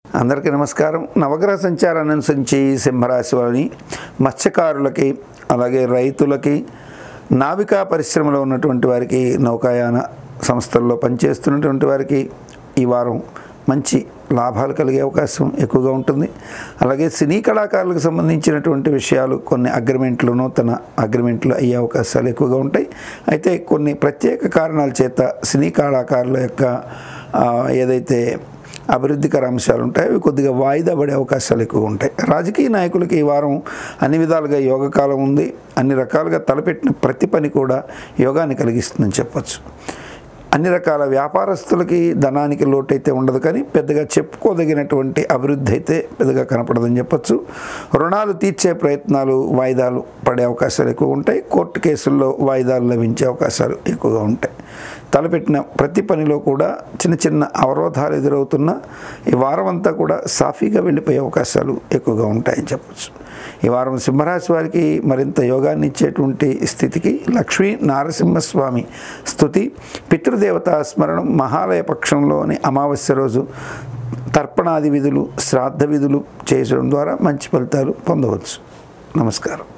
అందరికీ నమస్కారం నవగ్రహ సంచారాన్ని అనుసరించి సింహరాశి వారిని మత్స్యకారులకి అలాగే రైతులకి నావికా పరిశ్రమలో ఉన్నటువంటి వారికి నౌకాయాన సంస్థల్లో పనిచేస్తున్నటువంటి వారికి ఈ వారం మంచి లాభాలు కలిగే అవకాశం ఎక్కువగా ఉంటుంది అలాగే సినీ కళాకారులకు సంబంధించినటువంటి విషయాలు కొన్ని అగ్రిమెంట్లు నూతన అగ్రిమెంట్లు అయ్యే అవకాశాలు ఎక్కువగా ఉంటాయి అయితే కొన్ని ప్రత్యేక కారణాల చేత సినీ కళాకారుల యొక్క ఆ, ఏదైతే అభివృద్ధికర అంశాలు ఉంటాయి అవి కొద్దిగా వాయిదా పడే అవకాశాలు ఎక్కువ ఉంటాయి రాజకీయ నాయకులకి ఈ వారం అన్ని విధాలుగా యోగకాలం ఉంది అన్ని రకాలుగా తలపెట్టిన ప్రతి పని కూడా యోగాన్ని కలిగిస్తుందని చెప్పొచ్చు అన్ని రకాల వ్యాపారస్తులకి ధనానికి లోటైతే ఉండదు కానీ పెద్దగా చెప్పుకోదగినటువంటి అభివృద్ధి అయితే పెద్దగా కనపడదని చెప్పొచ్చు రుణాలు తీర్చే ప్రయత్నాలు వాయిదాలు పడే అవకాశాలు ఎక్కువ ఉంటాయి కోర్టు కేసుల్లో వాయిదాలు లభించే అవకాశాలు ఎక్కువగా ఉంటాయి తలపెట్టిన ప్రతి పనిలో కూడా చిన్న చిన్న అవరోధాలు ఎదురవుతున్నా ఈ వారం అంతా కూడా సాఫీగా వెళ్ళిపోయే అవకాశాలు ఎక్కువగా ఉంటాయని చెప్పొచ్చు ఈ వారం సింహరాశి వారికి మరింత యోగాన్ని ఇచ్చేటువంటి స్థితికి లక్ష్మీ నారసింహస్వామి స్థుతి పితృదేవతా స్మరణం మహాలయ పక్షంలోని అమావాస్య రోజు తర్పణాది విధులు శ్రాద్ధ విధులు చేయడం ద్వారా మంచి ఫలితాలు పొందవచ్చు నమస్కారం